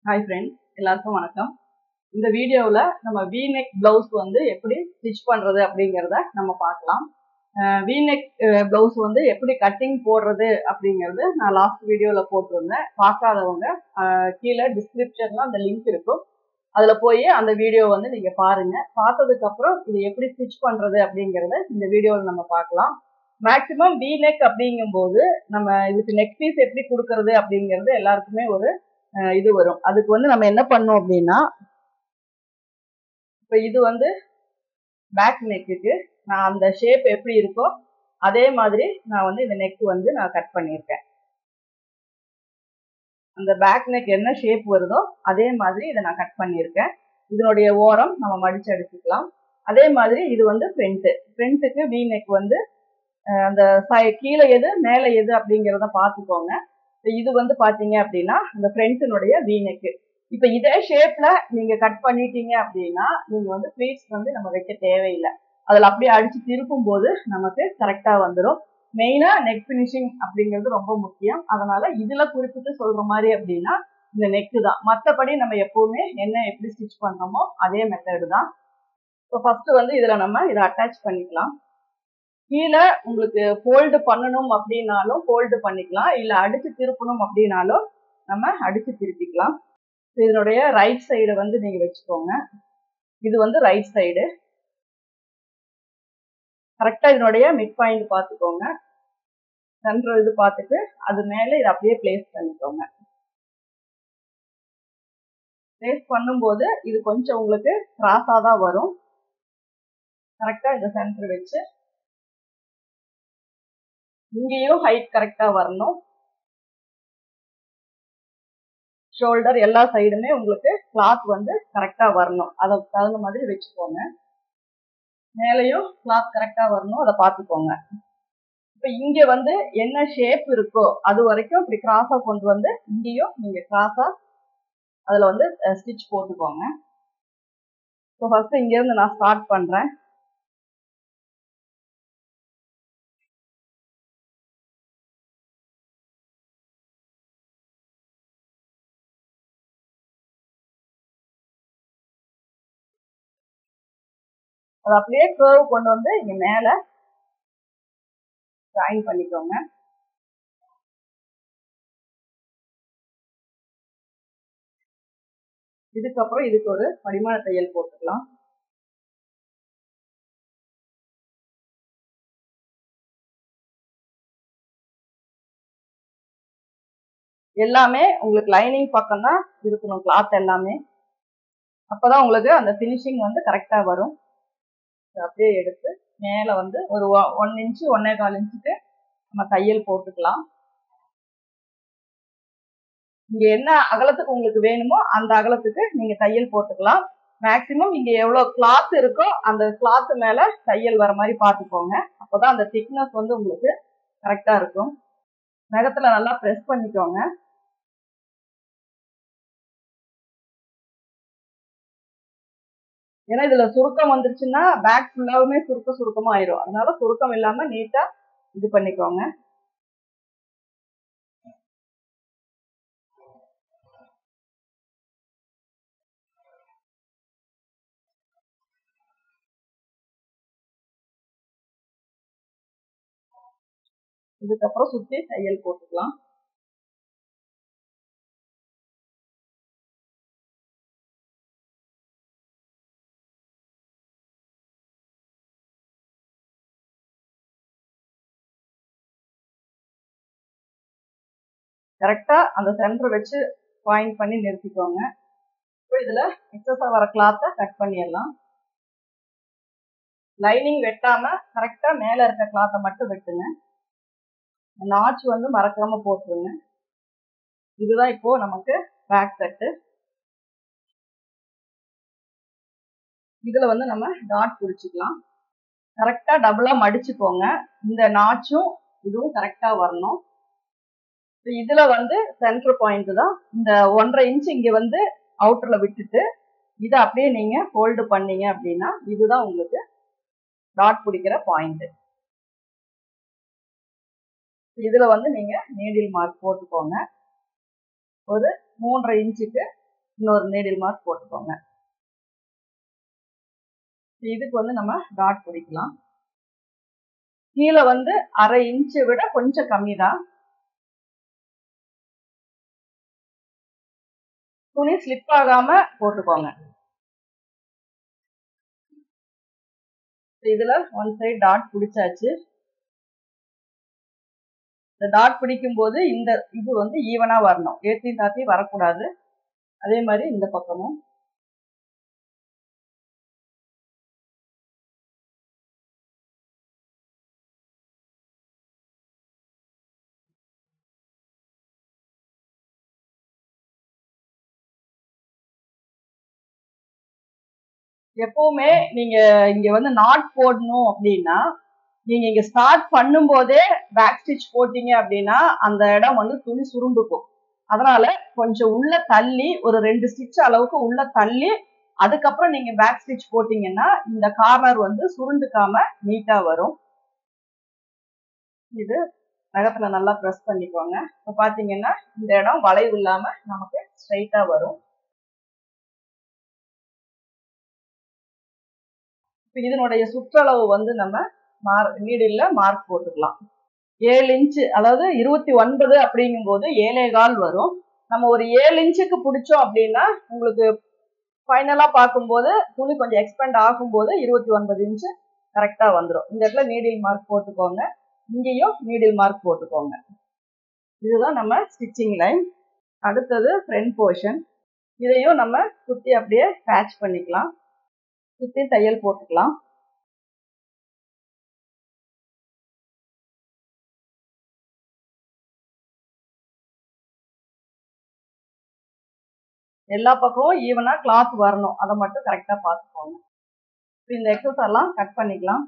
hi friends எல்லாருக்கும் வணக்கம் இந்த வீடியோவில் நம்ம வி நெக் பிளவுஸ் வந்து எப்படி ஸ்டிச் பண்ணுறது அப்படிங்கிறத நம்ம பார்க்கலாம் வி நெக் பிளவுஸ் வந்து எப்படி கட்டிங் போடுறது அப்படிங்கிறது நான் லாஸ்ட் வீடியோவில் போட்டிருந்தேன் பார்க்காதவங்க அஹ், கீழே டிஸ்கிரிப்ஷனில் அந்த லிங்க் இருக்கும் அதில் போய் அந்த வீடியோ வந்து நீங்கள் பாருங்கள் பார்த்ததுக்கப்புறம் இது எப்படி ஸ்டிச் பண்ணுறது அப்படிங்கிறத இந்த வீடியோவில் நம்ம பார்க்கலாம் மேக்ஸிமம் வி நெக் அப்படிங்கும்போது நம்ம இதுக்கு நெக் பீஸ் எப்படி கொடுக்கறது அப்படிங்கிறது எல்லாருக்குமே ஒரு அஹ், இது வரும் அதுக்கு வந்து நம்ம என்ன பண்ணோம் அப்படின்னா இப்போ இது வந்து பேக் நெக்குக்கு நான் அந்த ஷேப் எப்படி இருக்கோ அதே மாதிரி நான் வந்து இந்த நெக் வந்து நான் கட் பண்ணியிருக்கேன் அந்த பேக் நெக் என்ன ஷேப் வருதோ அதே மாதிரி இதை நான் கட் பண்ணியிருக்கேன் இதனுடைய ஓரம் நம்ம மடிச்சு அடிச்சுக்கலாம் அதே மாதிரி இது வந்து ஃப்ரண்ட்டு ஃப்ரண்ட்டுக்கு வி நெக் வந்து அஹ், அந்த சை- கீழே எது மேலே எது அப்படிங்கிறத பார்த்துக்கோங்க இப்ப இது வந்து பாத்தீங்க அப்படின்னா இந்த ஃப்ரண்ட்டினுடைய வி நெக்கு இப்போ இதே ஷேப்ல நீங்க கட் பண்ணிட்டீங்க அப்படின்னா நீங்க வந்து ப்ளீட்ஸ் வந்து நம்ம வைக்க தேவையில்லை அதில் அப்படியே அடிச்சு திருப்பும் போது நமக்கு கரெக்டா வந்துடும் மெயினா நெக் ஃபினிஷிங் அப்படிங்கிறது ரொம்ப முக்கியம் அதனால இதுல குறிப்பிட்டு சொல்ற மாதிரி அப்படின்னா இந்த நெக்கு தான் மற்றபடி நம்ம எப்பவுமே என்ன எப்படி ஸ்டிச் பண்றோமோ அதே மெத்தடு தான் இப்போ ஃபர்ஸ்ட் வந்து இதுல நம்ம இதை அட்டாச் பண்ணிக்கலாம் கீழே உங்களுக்கு ஃபோல்டு பண்ணணும் அப்படின்னாலும் ஃபோல்டு பண்ணிக்கலாம் இல்லை அடிச்சு திருப்பணும் அப்படின்னாலும் நம்ம அடிச்சு திருப்பிக்கலாம் இதனுடைய ரைட் சைடை வந்து நீங்க வச்சுக்கோங்க இது வந்து ரைட் சைடு கரெக்டா இதனுடைய மிட் பாயிண்ட் பார்த்துக்கோங்க சென்டர் இது பார்த்துட்டு அது மேல இதை அப்படியே பிளேஸ் பண்ணிக்கோங்க பிளேஸ் பண்ணும்போது இது கொஞ்சம் உங்களுக்கு கிராஸாக தான் வரும் கரெக்டா இந்த சென்டர் வச்சு இங்கேயும் ஹைட் கரெக்டா வரணும் ஷோல்டர் எல்லா சைடுமே உங்களுக்கு கிளாத் வந்து கரெக்டா வரணும் அதை தகுந்த மாதிரி வச்சுக்கோங்க மேலேயும் கிளாத் கரெக்டா வரணும் அதை பார்த்துக்கோங்க இப்போ இங்க வந்து என்ன ஷேப் இருக்கோ அது வரைக்கும் இப்படி கிராஸா கொண்டு வந்து இங்கேயும் நீங்க கிராஸா அதுல வந்து ஸ்டிச் போட்டுக்கோங்க ஸோ ஃபர்ஸ்ட் இங்க இருந்து நான் ஸ்டார்ட் பண்றேன் அதை அப்படியே கேர்வ் கொண்டு வந்து இங்க மேல ஜாயின் பண்ணிக்கோங்க இதுக்கப்புறம் இதுக்கு ஒரு படிமான தையல் போட்டுக்கலாம் எல்லாமே உங்களுக்கு லைனிங் பக்கம் தான் இருக்கணும் கிளாத் எல்லாமே அப்பதான் உங்களுக்கு அந்த ஃபினிஷிங் வந்து கரெக்டா வரும் இதை அப்படியே எடுத்து மேலே வந்து ஒரு ஒன் இன்ச்சு ஒன்னே கால் இன்ச்சுக்கு நம்ம தையல் போட்டுக்கலாம் இங்க என்ன அகலத்துக்கு உங்களுக்கு வேணுமோ அந்த அகலத்துக்கு நீங்க தையல் போட்டுக்கலாம் மேக்சிமம் இங்க எவ்வளவு கிளாத் இருக்கோ அந்த கிளாத் மேல தையல் வர மாதிரி பார்த்துக்கோங்க அப்பதான் அந்த திக்னஸ் வந்து உங்களுக்கு கரெக்டா இருக்கும் நகத்துல நல்லா ப்ரெஸ் பண்ணிக்கோங்க ஏன்னா இதுல சுருக்கம் வந்துருச்சுன்னா பேக் ஃபுல்லாவுமே சுருக்க சுருக்கமா ஆயிரும் அதனால சுருக்கம் இல்லாம நீட்டா இது பண்ணிக்கோங்க இதுக்கப்புறம் சுத்தி தையல் போட்டுக்கலாம் கரெக்டா அந்த சென்டர் வச்சு பாயிண்ட் பண்ணி நிறுத்திக்கோங்க இப்போ இதுல எக்ஸஸா வர கிளாத்தை கட் பண்ணிடலாம் லைனிங் வெட்டாம கரெக்டா மேல இருக்க கிளாத்தை மட்டும் வெட்டுங்க நாச் வந்து மறக்காம போட்டுருங்க இதுதான் இப்போ நமக்கு பேக் கட்டு இதுல வந்து நம்ம டாட் பிடிச்சிக்கலாம் கரெக்டா டபுளா மடிச்சுக்கோங்க இந்த நாச்சும் இதுவும் கரெக்டா வரணும் இப்ப இதுல வந்து சென்டர் பாயிண்ட் தான் இந்த ஒன்றரை இன்ச் இங்க வந்து அவுட்டர்ல விட்டுட்டு இதை அப்படியே நீங்க ஹோல்டு பண்ணீங்க அப்படின்னா இதுதான் உங்களுக்கு டாட் பிடிக்கிற பாயிண்ட் இதுல வந்து நீங்க நீடில் மார்க் போட்டுக்கோங்க ஒரு மூன்றரை இன்ச்சுக்கு இன்னொரு நீடில் மார்க் போட்டுக்கோங்க இதுக்கு வந்து நம்ம டாட் பிடிக்கலாம் கீழே வந்து அரை இன்ச்சை விட கொஞ்சம் கம்மி தான் துணி ஸ்லிப் ஆகாம போட்டுக்கோங்க இதுல ஒன் சைடு டாட் பிடிச்சாச்சு இந்த டாட் பிடிக்கும் போது இந்த இது வந்து ஈவனா வரணும் ஏத்தி தாத்தி வரக்கூடாது அதே மாதிரி இந்த பக்கமும் எப்பவுமே நீங்க இங்க வந்து நாட் போடணும் அப்படின்னா நீங்க இங்க ஸ்டார்ட் பண்ணும்போதே பேக் ஸ்டிச் போட்டீங்க அப்படின்னா அந்த இடம் வந்து துணி சுருண்டுக்கும் அதனால கொஞ்சம் உள்ள தள்ளி ஒரு ரெண்டு ஸ்டிச் அளவுக்கு உள்ள தள்ளி அதுக்கப்புறம் நீங்க பேக் ஸ்டிச் போட்டீங்கன்னா இந்த கார்னர் வந்து சுருண்டுக்காம நீட்டா வரும் இது நகத்துல நல்லா ப்ரெஸ் பண்ணிக்கோங்க இப்போ பாத்தீங்கன்னா இந்த இடம் வளைவு இல்லாம நமக்கு ஸ்ட்ரைட்டா வரும் இப்போ இதனுடைய சுற்றளவு வந்து நம்ம மார் நீடில்ல மார்க் போட்டுக்கலாம் ஏழு இன்ச்சு அதாவது இருபத்தி ஒன்பது அப்படிங்கும்போது ஏழே கால் வரும் நம்ம ஒரு ஏழு இன்ச்சுக்கு பிடிச்சோம் அப்படின்னா உங்களுக்கு ஃபைனலா பார்க்கும்போது துணி கொஞ்சம் எக்ஸ்பெண்ட் ஆகும்போது இருபத்தி ஒன்பது இன்ச்சு கரெக்டா வந்துடும் இந்த இடத்துல நீடில் மார்க் போட்டுக்கோங்க இங்கேயும் நீடில் மார்க் போட்டுக்கோங்க இதுதான் நம்ம ஸ்டிச்சிங் லைன் அடுத்தது ஃப்ரண்ட் போர்ஷன் இதையும் நம்ம சுத்தி அப்படியே பேட்ச் பண்ணிக்கலாம் சுத்தி தையல் போட்டுக்கலாம் எல்லா பக்கமும் ஈவனா கிளாத் வரணும் அதை மட்டும் கரெக்டா பார்த்துக்கோங்க இந்த எக்ஸஸ் எல்லாம் கட் பண்ணிக்கலாம்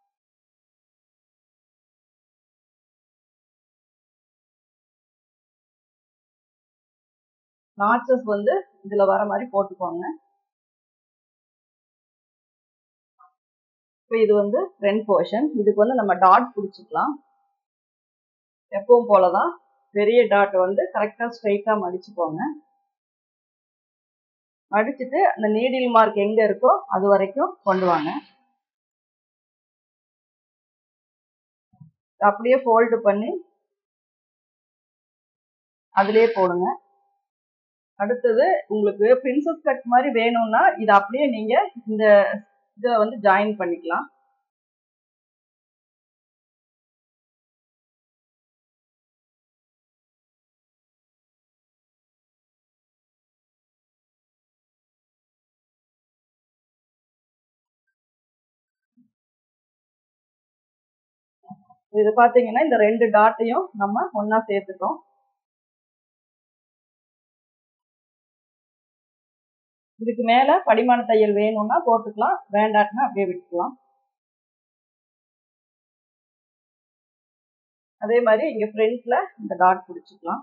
நாச்சஸ் வந்து இதுல வர மாதிரி போட்டுக்கோங்க இப்போ இது வந்து ஃப்ரண்ட் போர்ஷன் இதுக்கு வந்து நம்ம டாட் பிடிச்சிக்கலாம் எப்பவும் போலதான் பெரிய டாட் வந்து கரெக்டா ஸ்ட்ரைட்டா மடிச்சுக்கோங்க மடிச்சுட்டு அந்த நீடில் மார்க் எங்க இருக்கோ அது வரைக்கும் கொண்டு வாங்க அப்படியே ஃபோல்டு பண்ணி அதுலயே போடுங்க அடுத்தது உங்களுக்கு பிரின்சஸ் கட் மாதிரி வேணும்னா இது அப்படியே நீங்க இந்த இதை வந்து ஜாயின் பண்ணிக்கலாம் இது பாத்தீங்கன்னா இந்த ரெண்டு டாட்டையும் நம்ம ஒன்னா சேர்த்துட்டோம் இதுக்கு மேல படிமான தையல் வேணும்னா போட்டுக்கலாம் வேண்டாட்னா அப்படியே விட்டுக்கலாம் அதே மாதிரி இங்க ஃப்ரண்ட்ல இந்த டாட் பிடிச்சிக்கலாம்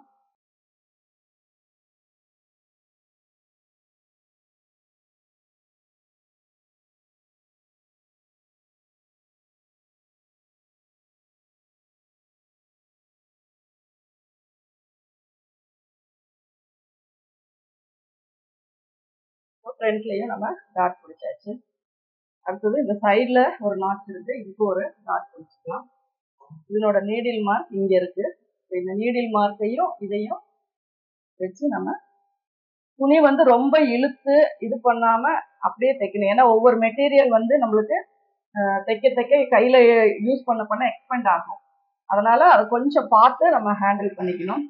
ஃப்ரண்ட்லயும் நம்ம டாட் பிடிச்சாச்சு அடுத்தது இந்த சைட்ல ஒரு நாட் இருக்கு இதுக்கு ஒரு டாட் பிடிச்சிக்கலாம் இதனோட நீடில் மார்க் இங்க இருக்கு இந்த நீடில் மார்க்கையும் இதையும் வச்சு நம்ம துணி வந்து ரொம்ப இழுத்து இது பண்ணாம அப்படியே தைக்கணும் ஏன்னா ஒவ்வொரு மெட்டீரியல் வந்து நம்மளுக்கு தைக்க தைக்க கையில யூஸ் பண்ண பண்ண எக்ஸ்பெண்ட் ஆகும் அதனால அதை கொஞ்சம் பார்த்து நம்ம ஹேண்டில் பண்ணிக்கணும்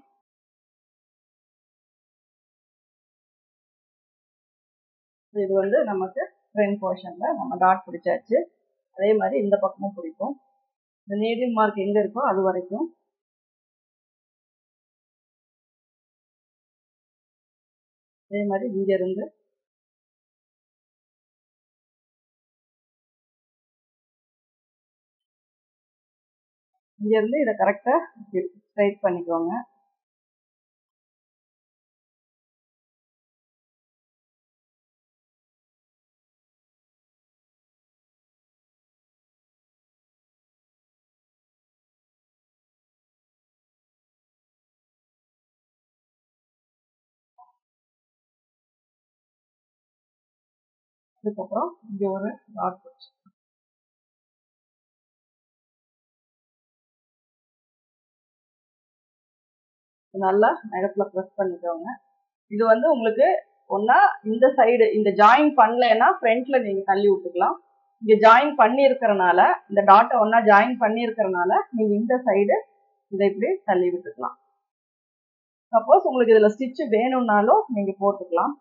இது வந்து நமக்கு ஃப்ரண்ட் போர்ஷன்ல நம்ம டாட் பிடிச்சாச்சு அதே மாதிரி இந்த பக்கமும் பிடிக்கும் இந்த நீடில் மார்க் எங்க இருக்கோ அது வரைக்கும் அதே மாதிரி இங்க இருந்து இங்க இருந்து இதை கரெக்டா ஸ்ட்ரைட் பண்ணிக்கோங்க அதுக்கப்புறம் இங்க ஒரு டாட் வச்சு நல்லா நகத்துல ப்ரெஸ் பண்ணிக்கோங்க இது வந்து உங்களுக்கு ஒன்னா இந்த சைடு இந்த ஜாயின் பண்ணலைன்னா ஃப்ரண்ட்ல நீங்க தள்ளி விட்டுக்கலாம் இங்க ஜாயின் பண்ணி இருக்கிறனால இந்த டாட்டை ஒன்னா ஜாயின் பண்ணி இருக்கிறனால நீங்க இந்த சைடு இதை இப்படி தள்ளி விட்டுக்கலாம் சப்போஸ் உங்களுக்கு இதுல ஸ்டிச் வேணும்னாலும் நீங்க போட்டுக்கலாம்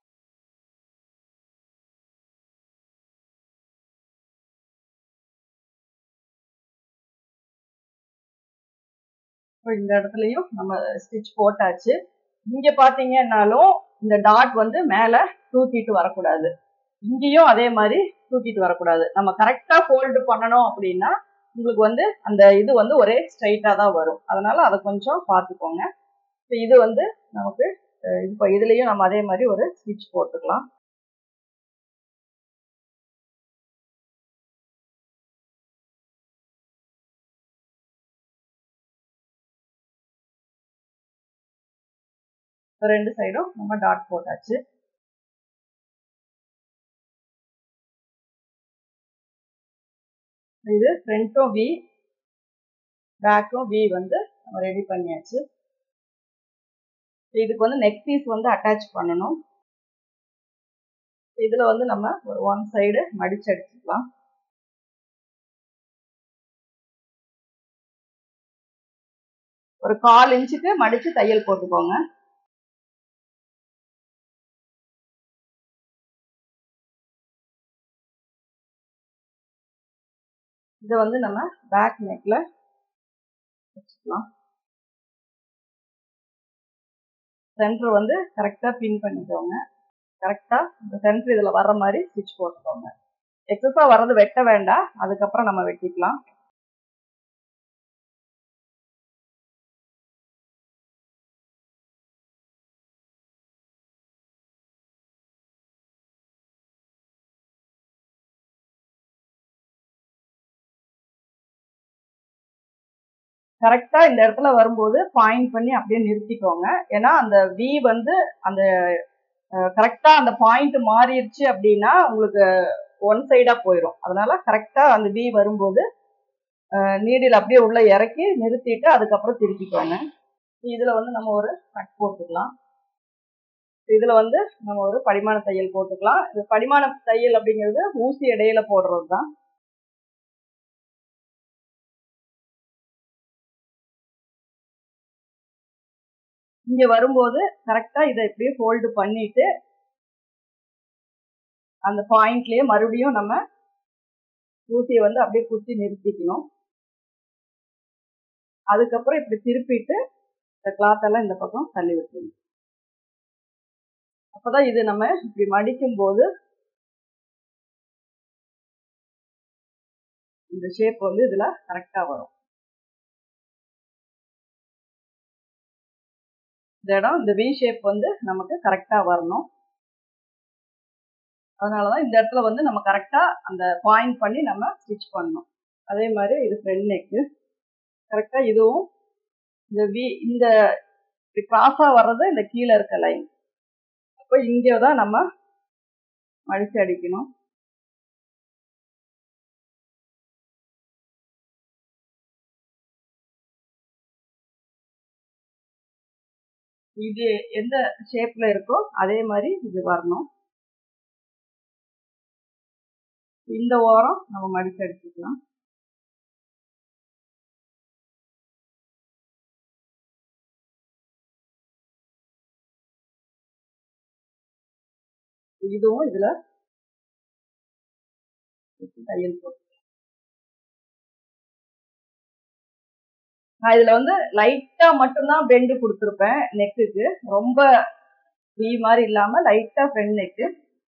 இந்த இடத்துலயும் நம்ம ஸ்டிச் போட்டாச்சு இங்க பாத்தீங்கன்னாலும் இந்த டாட் வந்து மேல தூக்கிட்டு வரக்கூடாது இங்கேயும் அதே மாதிரி தூக்கிட்டு வரக்கூடாது நம்ம கரெக்டா ஃபோல்டு பண்ணணும் அப்படின்னா உங்களுக்கு வந்து அந்த இது வந்து ஒரே ஸ்ட்ரைட்டா தான் வரும் அதனால அதை கொஞ்சம் பார்த்துக்கோங்க இப்போ இது வந்து நமக்கு இப்போ இதுலயும் நம்ம அதே மாதிரி ஒரு ஸ்டிச் போட்டுக்கலாம் ரெண்டு சைடும் நம்ம டாட் போட்டாச்சு இது ஃப்ரண்ட்டும் வி பேக்கும் வி வந்து நம்ம ரெடி பண்ணியாச்சு இதுக்கு வந்து நெக் பீஸ் வந்து அட்டாச் பண்ணணும் இதுல வந்து நம்ம ஒரு ஒன் சைடு மடிச்சு அடிச்சுக்கலாம் ஒரு கால் இன்ச்சுக்கு மடிச்சு தையல் போட்டுக்கோங்க இதை வந்து நம்ம பேக் நெக்ல வச்சுக்கலாம் சென்டர் வந்து கரெக்டா பின் பண்ணிக்கோங்க கரெக்டா இந்த சென்டர் இதுல வர்ற மாதிரி ஸ்டிச் போட்டுக்கோங்க எக்ஸஸா வர்றது வெட்ட வேண்டாம் அதுக்கப்புறம் நம்ம வெட்டிக்கலாம் கரெக்டா இந்த இடத்துல வரும்போது பாயிண்ட் பண்ணி அப்படியே நிறுத்திக்கோங்க ஏன்னா அந்த வி வந்து அந்த கரெக்டா அந்த பாயிண்ட் மாறிடுச்சு அப்படின்னா உங்களுக்கு ஒன் சைடா போயிடும் அதனால கரெக்டா அந்த வி வரும்போது நீடில் அப்படியே உள்ள இறக்கி நிறுத்திட்டு அதுக்கப்புறம் திருப்பிக்கோங்க இதுல வந்து நம்ம ஒரு கட் போட்டுக்கலாம் இதுல வந்து நம்ம ஒரு படிமான தையல் போட்டுக்கலாம் இது படிமான தையல் அப்படிங்கிறது ஊசி இடையில போடுறது தான் இங்க வரும்போது கரெக்டா இதை இப்படியே ஃபோல்டு பண்ணிட்டு அந்த பாயிண்ட்லயே மறுபடியும் நம்ம ஊசியை வந்து அப்படியே குத்தி நிறுத்திக்கணும் அதுக்கப்புறம் இப்படி திருப்பிட்டு இந்த கிளாத் எல்லாம் இந்த பக்கம் தள்ளி விட்டுருணும் அப்பதான் இது நம்ம இப்படி மடிக்கும் போது இந்த ஷேப் வந்து இதுல கரெக்டா வரும் இந்த இடம் இந்த வி ஷேப் வந்து நமக்கு கரெக்டா வரணும் அதனாலதான் இந்த இடத்துல வந்து நம்ம கரெக்டா அந்த பாயிண்ட் பண்ணி நம்ம ஸ்டிச் பண்ணணும் அதே மாதிரி இது ஃப்ரண்ட் நெக்கு கரெக்டா இதுவும் இந்த வி இந்த கிராஸா வர்றது இந்த கீழே இருக்க லைன் அப்போ இங்கே தான் நம்ம மடிச்சு அடிக்கணும் இது எந்த ஷேப்ல இருக்கோ அதே மாதிரி இது வரணும் இந்த ஓரம் நம்ம மடிச்சு அடிச்சுக்கலாம் இதுவும் இதுல தையல் போட்டு நான் இதுல வந்து லைட்டா மட்டும்தான் பெண்டு கொடுத்துருப்பேன் நெக்குக்கு ரொம்ப வி மாதிரி இல்லாம லைட்டா ஃப்ரண்ட் நெக்கு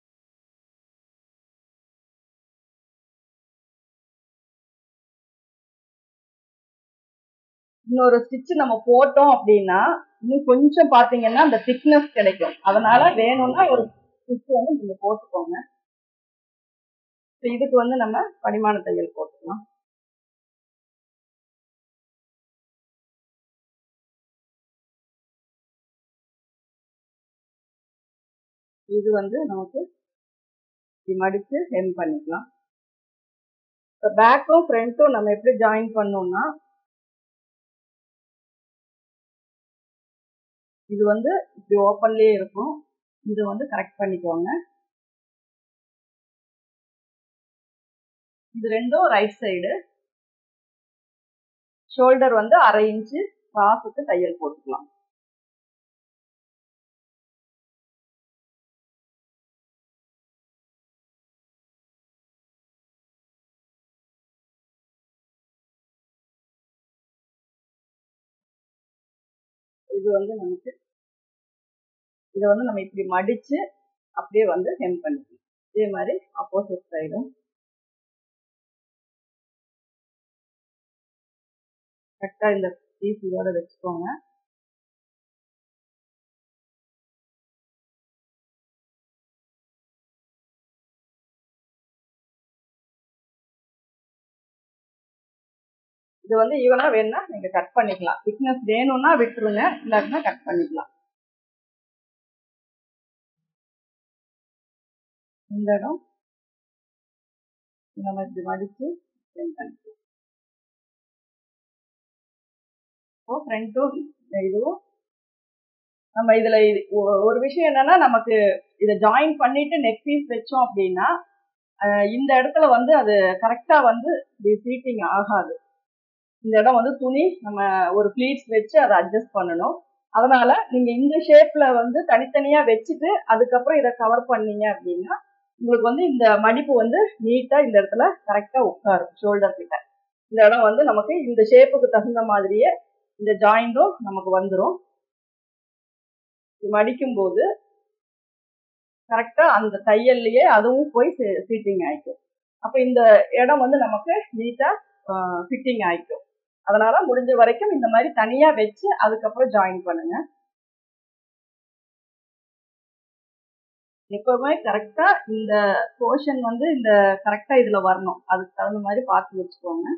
இன்னொரு ஸ்டிச் நம்ம போட்டோம் அப்படின்னா இன்னும் கொஞ்சம் பாத்தீங்கன்னா அந்த திக்னஸ் கிடைக்கும் அதனால வேணும்னா ஒரு ஸ்டிச் வந்து நீங்க போட்டுக்கோங்க இதுக்கு வந்து நம்ம படிமான தையல் போட்டுக்கலாம் இது வந்து நமக்கு இப்படி மடிச்சு ஹெம் பண்ணிக்கலாம் இப்போ பேக்கும் ஃப்ரண்ட்டும் நம்ம எப்படி ஜாயின் பண்ணோம்னா இது வந்து இப்படி ஓப்பன்லயே இருக்கும் இது வந்து கரெக்ட் பண்ணிக்கோங்க இது ரெண்டும் ரைட் சைடு ஷோல்டர் வந்து அரை இன்ச்சு கிராஸுக்கு தையல் போட்டுக்கலாம் இது வந்து நமக்கு இதை வந்து நம்ம இப்படி மடிச்சு அப்படியே வந்து ஹெம் பண்ணிக்கலாம் இதே மாதிரி ஆப்போசிட் சைடும் கரெக்டாக இந்த பீஸ் இதோட வச்சுக்கோங்க இது வந்து ஈவனா வேணும்னா நீங்க கட் பண்ணிக்கலாம் திக்னஸ் வேணும்னா விட்டுருங்க இல்லாட்டினா கட் பண்ணிக்கலாம் இந்த இடம் நம்ம இப்படி மடிச்சு பண்ணிக்கலாம் இப்போ ஃப்ரண்ட்டும் இதுவும் நம்ம இதுல ஒரு விஷயம் என்னன்னா நமக்கு இதை ஜாயின் பண்ணிட்டு நெக் பீஸ் வச்சோம் அப்படின்னா இந்த இடத்துல வந்து அது கரெக்டா வந்து சீட்டிங் ஆகாது இந்த இடம் வந்து துணி நம்ம ஒரு ப்ளீட்ஸ் வச்சு அதை அட்ஜஸ்ட் பண்ணணும் அதனால நீங்க இந்த ஷேப்ல வந்து தனித்தனியா வச்சுட்டு அதுக்கப்புறம் இதை கவர் பண்ணீங்க அப்படின்னா உங்களுக்கு வந்து இந்த மடிப்பு வந்து நீட்டா இந்த இடத்துல கரெக்டா உட்காரும் ஷோல்டர் கிட்ட இந்த இடம் வந்து நமக்கு இந்த ஷேப்புக்கு தகுந்த மாதிரியே இந்த ஜாயிண்டும் நமக்கு வந்துடும் மடிக்கும் போது கரெக்டா அந்த தையல்லையே அதுவும் போய் ஃபிட்டிங் ஆயிக்கும் அப்ப இந்த இடம் வந்து நமக்கு நீட்டா ஃபிட்டிங் ஆயிக்கும் அதனால முடிஞ்ச வரைக்கும் இந்த மாதிரி தனியா வச்சு அதுக்கப்புறம் ஜாயின் பண்ணுங்க எப்பவுமே கரெக்டா இந்த போர்ஷன் வந்து இந்த கரெக்டா இதுல வரணும் அதுக்கு தகுந்த மாதிரி பார்த்து வச்சுக்கோங்க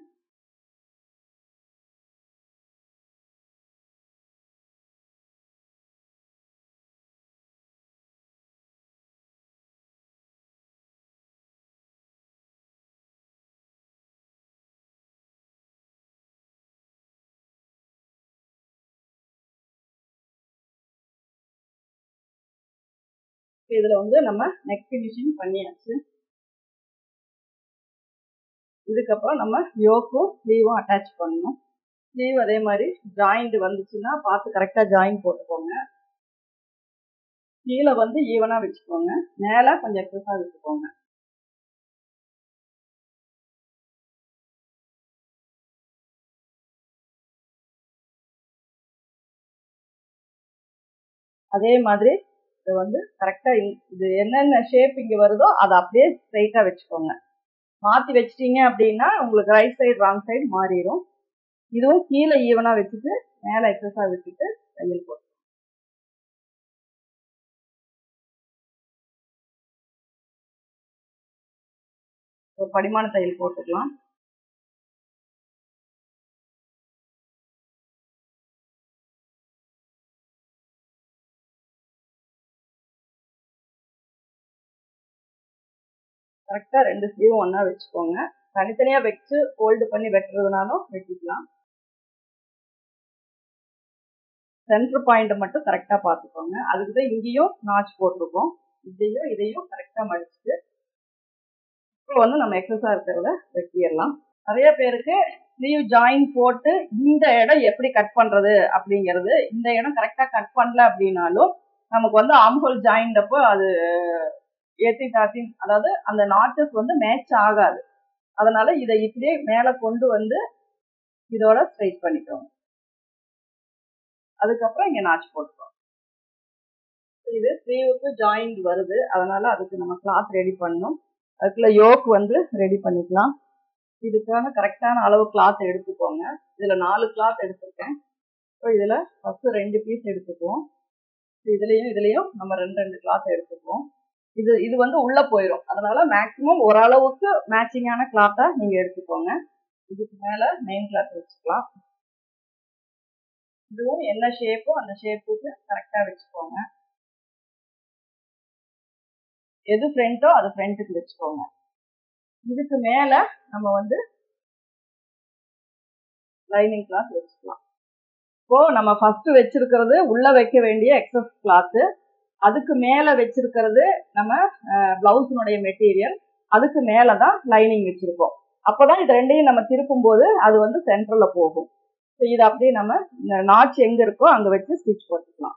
இதுல வந்து நம்ம நெக் ஃபினிஷிங் பண்ணியாச்சு இதுக்கப்புறம் நம்ம யோக்கும் ஸ்லீவும் அட்டாச் பண்ணணும் ஸ்லீவ் அதே மாதிரி ஜாயிண்ட் வந்துச்சுன்னா பார்த்து கரெக்டா ஜாயின் போட்டுக்கோங்க கீழே வந்து ஈவனா வச்சுக்கோங்க மேல கொஞ்சம் எக்ஸஸா வச்சுக்கோங்க அதே மாதிரி இது வந்து கரெக்டா இது என்னென்ன ஷேப் இங்க வருதோ அதை அப்படியே ஸ்ட்ரைட்டா வச்சுக்கோங்க மாத்தி வச்சிட்டீங்க அப்படின்னா உங்களுக்கு ரைட் சைடு ராங் சைடு மாறிடும் இதுவும் கீழே ஈவனா வச்சுட்டு மேல எக்ஸஸா வச்சுட்டு தையல் போட்டு ஒரு படிமான தையல் போட்டுக்கலாம் கரெக்டாக ரெண்டு ஸ்லீவும் ஒன்றா வச்சுக்கோங்க தனித்தனியாக வச்சு ஹோல்டு பண்ணி வெட்டுறதுனாலும் வெட்டிக்கலாம் சென்டர் பாயிண்ட் மட்டும் கரெக்டாக பார்த்துக்கோங்க அதுக்கு தான் இங்கேயும் நாச் போட்டிருக்கோம் இதையும் இதையும் கரெக்டாக மடிச்சுட்டு இப்போ வந்து நம்ம எக்ஸஸாக இருக்கிறத வெட்டிடலாம் நிறைய பேருக்கு ஸ்லீவ் ஜாயின் போட்டு இந்த இடம் எப்படி கட் பண்ணுறது அப்படிங்கிறது இந்த இடம் கரெக்டாக கட் பண்ணல அப்படின்னாலும் நமக்கு வந்து ஆம்ஹோல் ஜாயிண்ட் அப்போ அது ஏத்தி தாத்தி அதாவது அந்த நாச்சஸ் வந்து மேட்ச் ஆகாது அதனால இதை இப்படியே மேல கொண்டு வந்து இதோட ஸ்ட்ரைட் பண்ணிக்கோங்க அதுக்கப்புறம் இங்க நாச் போட்டுக்கோங்க இது ஸ்லீவுக்கு ஜாயிண்ட் வருது அதனால அதுக்கு நம்ம கிளாத் ரெடி பண்ணணும் அதுக்குள்ள யோக் வந்து ரெடி பண்ணிக்கலாம் இதுக்கான கரெக்டான அளவு கிளாத் எடுத்துக்கோங்க இதுல நாலு கிளாத் எடுத்திருக்கேன் இப்போ இதுல ஃபர்ஸ்ட் ரெண்டு பீஸ் எடுத்துக்குவோம் இதுலயும் இதுலயும் நம்ம ரெண்டு ரெண்டு கிளாத் எடுத்துக்குவோம் இது இது வந்து உள்ள போயிடும் அதனால மேக்சிமம் ஓரளவுக்கு மேட்சிங்கான கிளாத்தா நீங்க எடுத்துக்கோங்க இதுக்கு மேல மெயின் கிளாத் வச்சுக்கலாம் இதுவும் என்ன ஷேப்போ அந்த ஷேப்புக்கு கரெக்டா வச்சுக்கோங்க எது ஃப்ரண்ட்டோ அது ஃப்ரண்ட்டுக்கு வச்சுக்கோங்க இதுக்கு மேல நம்ம வந்து லைனிங் கிளாத் வச்சுக்கலாம் இப்போ நம்ம ஃபர்ஸ்ட் வச்சிருக்கிறது உள்ள வைக்க வேண்டிய எக்ஸஸ் கிளாத்து அதுக்கு மேல வச்சிருக்கிறது நம்ம பிளவுஸினுடைய மெட்டீரியல் அதுக்கு மேல தான் லைனிங் வச்சிருக்கோம் அப்பதான் இது ரெண்டையும் நம்ம திருப்பும் போது அது வந்து சென்டர்ல போகும் ஸோ இது அப்படியே நம்ம இந்த நாட்ச் எங்க இருக்கோ அங்க வச்சு ஸ்டிச் போட்டுக்கலாம்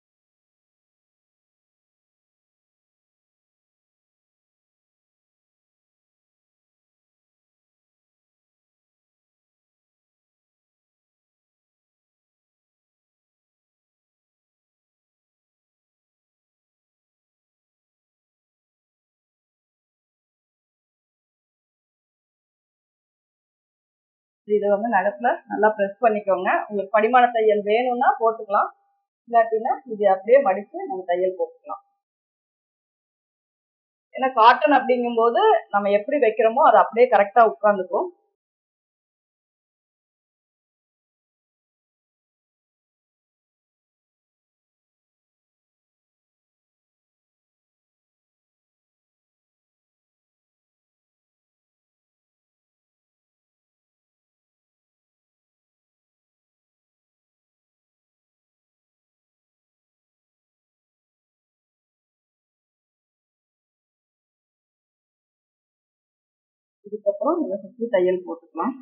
இதை வந்து நடுப்புல நல்லா ப்ரெஸ் பண்ணிக்கோங்க உங்களுக்கு படிமான தையல் வேணும்னா போட்டுக்கலாம் இல்லாட்டினா இது அப்படியே மடிச்சு நம்ம தையல் போட்டுக்கலாம் ஏன்னா காட்டன் அப்படிங்கும்போது நம்ம எப்படி வைக்கிறோமோ அது அப்படியே கரெக்டா உட்காந்துக்கும் இதுக்கப்புறம் இதை சுற்றி தையல் போட்டுக்கலாம்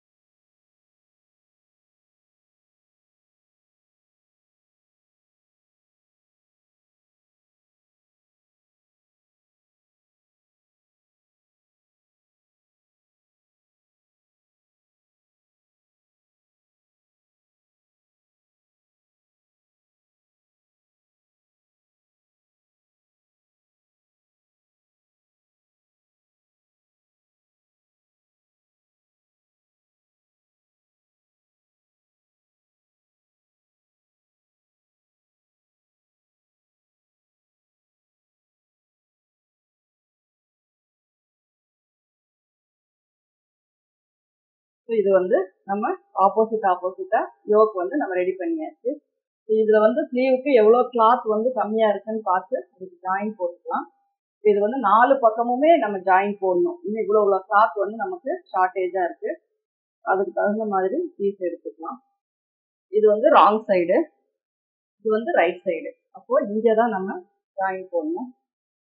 இது வந்து நம்ம ஆப்போசிட் ஆப்போசிட்டா யோக் வந்து நம்ம ரெடி பண்ணியாச்சு இதுல வந்து ஸ்லீவுக்கு எவ்வளவு கிளாத் வந்து கம்மியா இருக்குன்னு பார்த்து அதுக்கு ஜாயின் போட்டுக்கலாம் இது வந்து நாலு பக்கமுமே நம்ம ஜாயின் போடணும் இன்னும் இவ்வளோ இவ்வளோ கிளாத் வந்து நமக்கு ஷார்ட்டேஜா இருக்கு அதுக்கு தகுந்த மாதிரி பீஸ் எடுத்துக்கலாம் இது வந்து ராங் சைடு இது வந்து ரைட் சைடு அப்போ இங்கே தான் நம்ம ஜாயின் போடணும்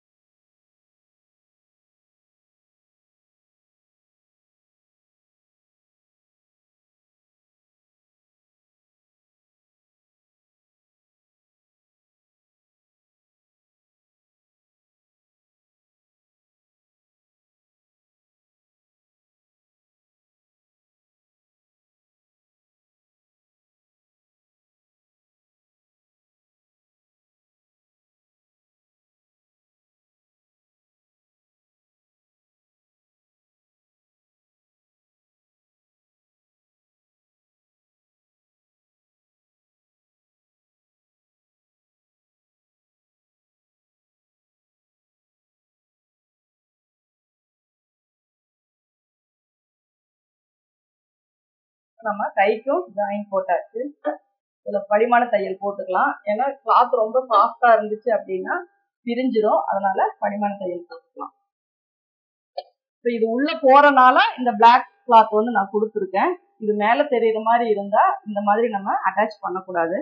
நம்ம கைக்கும் ஜாயின் போட்டாச்சு இதுல படிமான தையல் போட்டுக்கலாம் ஏன்னா கிளாத் ரொம்ப சாஃப்டா இருந்துச்சு அப்படின்னா பிரிஞ்சிடும் அதனால படிமான தையல் போட்டுக்கலாம் இப்போ இது உள்ள போறனால இந்த பிளாக் கிளாத் வந்து நான் கொடுத்துருக்கேன் இது மேல தெரியுற மாதிரி இருந்தா இந்த மாதிரி நம்ம அட்டாச் பண்ணக்கூடாது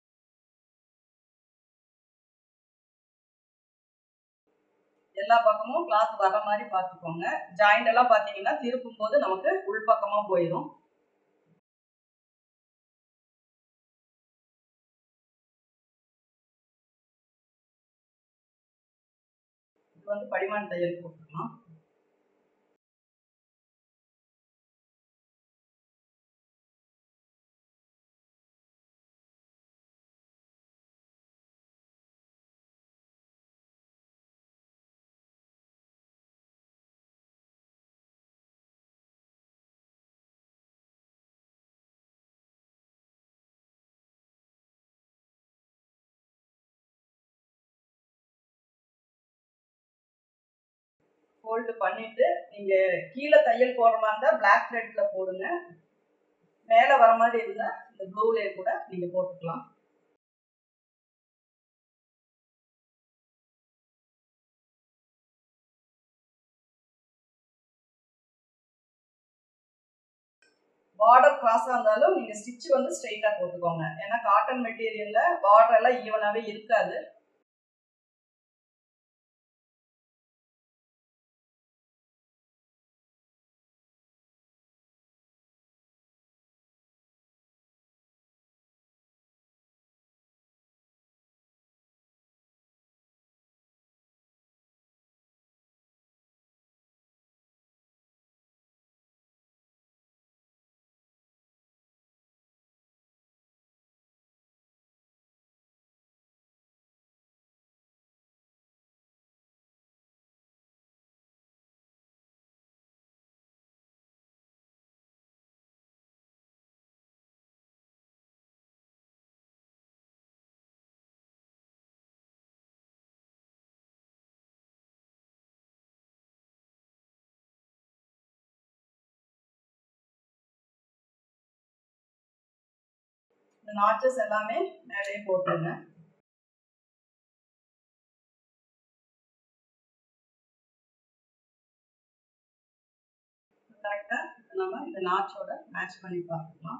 எல்லா பக்கமும் கிளாத் வர மாதிரி பார்த்துக்கோங்க ஜாயிண்ட் எல்லாம் பார்த்தீங்கன்னா திருப்பும் போது நமக்கு உள் பக்கமா போயிடும் இது வந்து படிமான தையல் போட்டுக்கலாம் ஃபோல்டு பண்ணிட்டு நீங்க கீழே தையல் போடுற மாதிரி இருந்தா பிளாக் த்ரெட்ல போடுங்க மேல வர மாதிரி இருந்தா இந்த ப்ளூலே கூட நீங்க போட்டுக்கலாம் பார்டர் கிராஸா இருந்தாலும் நீங்க ஸ்டிச் வந்து ஸ்ட்ரைட்டா போட்டுக்கோங்க ஏன்னா காட்டன் மெட்டீரியல்ல பார்டர் எல்லாம் ஈவனாவே இருக்காது இந்த நாச்சஸ் எல்லாமே மேலேயே போட்டுருங்க கரெக்டா நம்ம இந்த நாச்சோட மேட்ச் பண்ணி பார்த்துக்கலாம்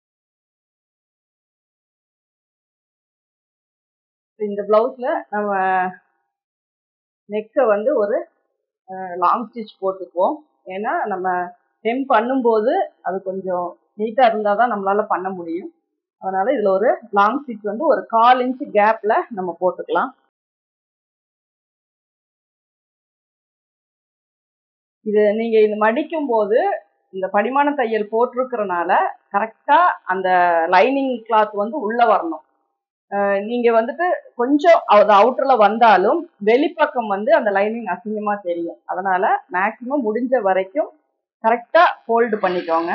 இந்த பிளவுஸ்ல நம்ம நெக்கை வந்து ஒரு லாங் ஸ்டிச் போட்டுக்குவோம் ஏன்னா நம்ம ஹெம் பண்ணும்போது அது கொஞ்சம் நீட்டாக இருந்தால் தான் நம்மளால பண்ண முடியும் அதனால இதில் ஒரு லாங் ஸ்டிச் வந்து ஒரு கால் இன்ச் கேப்பில் நம்ம போட்டுக்கலாம் இது நீங்க இது மடிக்கும் போது இந்த படிமான தையல் போட்டிருக்கிறனால கரெக்டா அந்த லைனிங் கிளாத் வந்து உள்ள வரணும் அஹ் நீங்க வந்துட்டு கொஞ்சம் அது அவுட்டர்ல வந்தாலும் வெளிப்பக்கம் வந்து அந்த லைனிங் அசிங்கமா தெரியும் அதனால மேக்சிமம் முடிஞ்ச வரைக்கும் கரெக்டா ஃபோல்டு பண்ணிக்கோங்க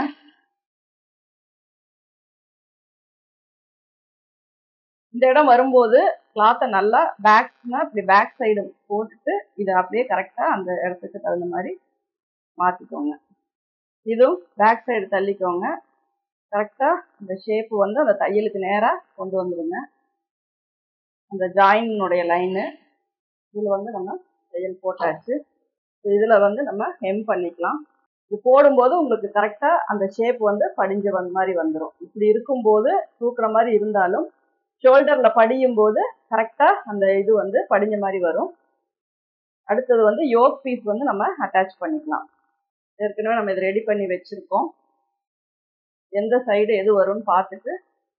இந்த இடம் வரும்போது கிளாத்தை நல்லா பேக்னா இப்படி பேக் சைடு போட்டுட்டு இதை அப்படியே கரெக்டா அந்த இடத்துக்கு தகுந்த மாதிரி மாத்திக்கோங்க இதுவும் பேக் சைடு தள்ளிக்கோங்க கரெக்டா இந்த ஷேப் வந்து அந்த தையலுக்கு நேரா கொண்டு வந்துருங்க அந்த ஜாயினுடைய லைனு இதுல வந்து நம்ம தையல் போட்டாச்சு இதுல வந்து நம்ம ஹெம் பண்ணிக்கலாம் இது போடும்போது உங்களுக்கு கரெக்டா அந்த ஷேப் வந்து படிஞ்ச வந்த மாதிரி வந்துடும் இப்படி இருக்கும்போது தூக்குற மாதிரி இருந்தாலும் ஷோல்டர்ல படியும் போது கரெக்டா அந்த இது வந்து படிஞ்ச மாதிரி வரும் அடுத்தது வந்து யோக் பீஸ் வந்து நம்ம அட்டாச் பண்ணிக்கலாம் ஏற்கனவே நம்ம இதை ரெடி பண்ணி வச்சிருக்கோம் எந்த சைடு எது வரும்னு பார்த்துட்டு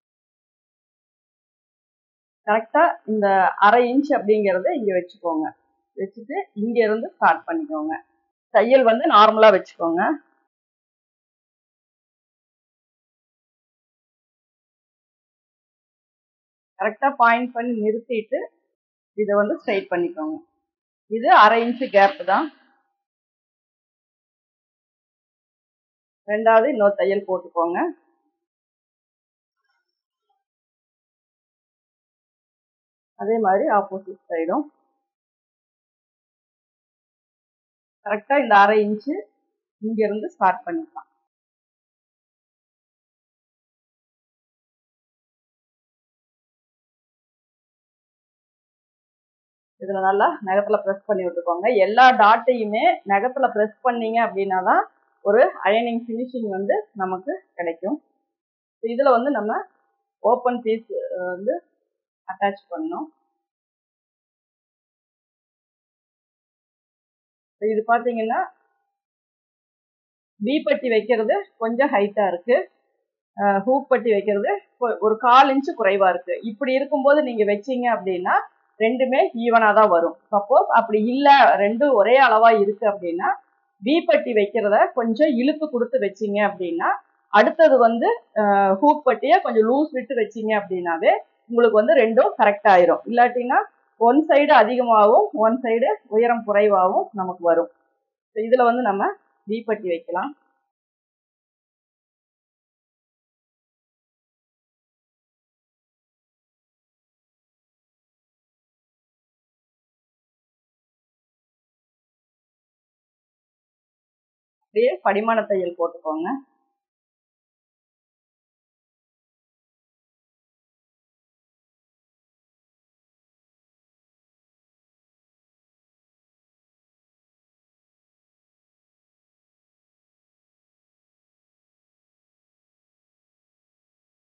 கரெக்டா இந்த அரை இன்ச் அப்படிங்கறத இங்க வச்சுக்கோங்க வச்சுட்டு இங்க இருந்து ஸ்டார்ட் பண்ணிக்கோங்க தையல் வந்து நார்மலா வச்சுக்கோங்க கரெக்டா பாயிண்ட் பண்ணி நிறுத்திட்டு இதை வந்து ஸ்ட்ரைட் பண்ணிக்கோங்க இது அரை இன்ச் கேப் தான் ரெண்டாவது இன்னொரு தையல் போட்டுக்கோங்க அதே மாதிரி ஆப்போசிட் சைடும் கரெக்டா இந்த அரை இன்ச்சு இங்க இருந்து ஸ்டார்ட் பண்ணிக்கலாம் இதுல நல்லா நகத்துல ப்ரெஸ் பண்ணி விட்டுக்கோங்க எல்லா டாட்டையுமே நகத்துல ப்ரெஸ் பண்ணீங்க அப்படின்னா தான் ஒரு அயனிங் ஃபினிஷிங் வந்து நமக்கு கிடைக்கும் இதுல வந்து நம்ம ஓப்பன் பீஸ் வந்து அட்டாச் பண்ணணும் இது பாத்தீங்கன்னா பி பட்டி வைக்கிறது கொஞ்சம் ஹைட்டா இருக்கு ஹூக் பட்டி வைக்கிறது ஒரு கால் இன்ச்சு குறைவா இருக்கு இப்படி இருக்கும்போது நீங்க வச்சீங்க அப்படின்னா ரெண்டுமே ஈவனா தான் வரும் சப்போஸ் அப்படி இல்ல ரெண்டும் ஒரே அளவா இருக்கு அப்படின்னா பி பட்டி வைக்கிறத கொஞ்சம் இழுப்பு கொடுத்து வச்சீங்க அப்படின்னா அடுத்தது வந்து ஹூக் பட்டியை கொஞ்சம் லூஸ் விட்டு வச்சீங்க அப்படின்னாவே உங்களுக்கு வந்து ரெண்டும் கரெக்ட் ஆயிரும் இல்லாட்டினா ஒன் சைடு அதிகமாகவும் ஒன் சைடு உயரம் குறைவாகவும் நமக்கு வரும் இதுல வந்து நம்ம பி பட்டி வைக்கலாம் அப்படியே படிமான தையல் போட்டுக்கோங்க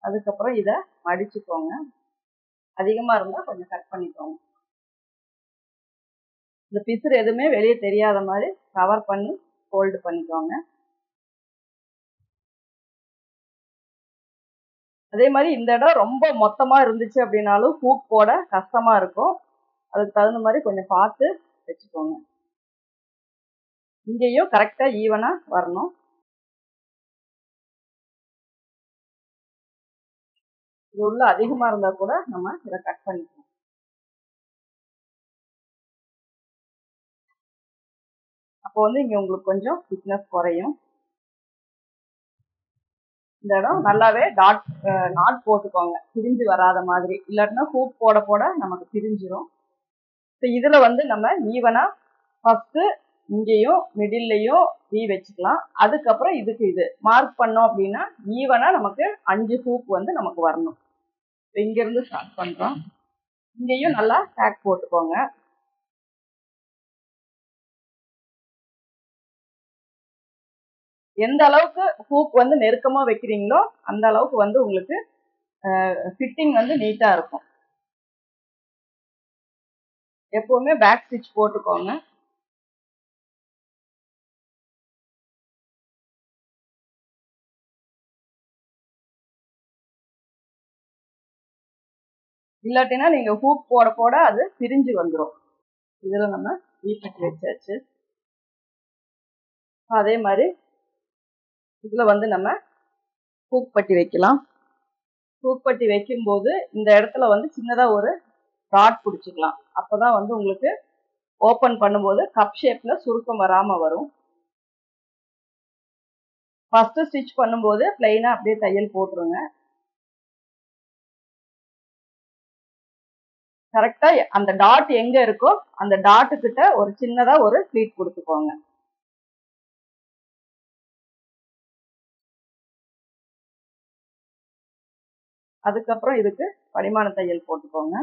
அதுக்கப்புறம் இதை மடிச்சுக்கோங்க அதிகமாக இருந்தால் கொஞ்சம் கட் பண்ணிக்கோங்க இந்த பிசுறு எதுவுமே வெளியே தெரியாத மாதிரி கவர் பண்ணி ஃபோல்டு பண்ணிக்கோங்க அதே மாதிரி இந்த இடம் ரொம்ப மொத்தமா இருந்துச்சு அப்படின்னாலும் ஹூக் போட கஷ்டமா இருக்கும் அதுக்கு தகுந்த மாதிரி கொஞ்சம் பார்த்து வச்சுக்கோங்க இங்கேயும் கரெக்டா ஈவனா வரணும் இது உள்ள அதிகமா இருந்தா கூட நம்ம இதை கட் பண்ணிக்கலாம் அப்போ வந்து இங்க உங்களுக்கு கொஞ்சம் திக்னஸ் குறையும் இந்த இடம் நல்லாவே டாட் நாட் போட்டுக்கோங்க பிரிஞ்சு வராத மாதிரி இல்லாட்டினா ஹூக் போட போட நமக்கு பிரிஞ்சிரும் இப்போ இதுல வந்து நம்ம ஈவனா ஃபர்ஸ்ட் இங்கேயும் மிடில்லையும் வி வச்சுக்கலாம் அதுக்கப்புறம் இதுக்கு இது மார்க் பண்ணோம் அப்படின்னா ஈவனா நமக்கு அஞ்சு ஹூக் வந்து நமக்கு வரணும் இப்போ இங்க இருந்து ஸ்டார்ட் பண்றோம் இங்கேயும் நல்லா டேக் போட்டுக்கோங்க எந்த அளவுக்கு ஹூக் வந்து நெருக்கமா வைக்கிறீங்களோ அந்த அளவுக்கு வந்து உங்களுக்கு ஃபிட்டிங் வந்து நீட்டா இருக்கும் எப்பவுமே பேக் ஸ்டிச் போட்டுக்கோங்க இல்லாட்டினா நீங்க ஹூக் போட போட அது பிரிஞ்சு வந்துடும் இதுல நம்ம வீட்டுக்கு வச்சாச்சு அதே மாதிரி இதுல வந்து நம்ம ஹூக் பட்டி வைக்கலாம் ஹூக் பட்டி வைக்கும்போது இந்த இடத்துல வந்து சின்னதா ஒரு டாட் பிடிச்சிக்கலாம் அப்பதான் வந்து உங்களுக்கு ஓபன் பண்ணும்போது கப் ஷேப்ல சுருக்கம் வராம வரும் ஃபர்ஸ்ட் ஸ்டிச் பண்ணும்போது பிளைனா அப்படியே தையல் போட்டுருங்க கரெக்டா அந்த டாட் எங்க இருக்கோ அந்த டாட்டு கிட்ட ஒரு சின்னதா ஒரு ஃபிளீட் கொடுத்துக்கோங்க அதுக்கப்புறம் இதுக்கு படிமான தையல் போட்டுக்கோங்க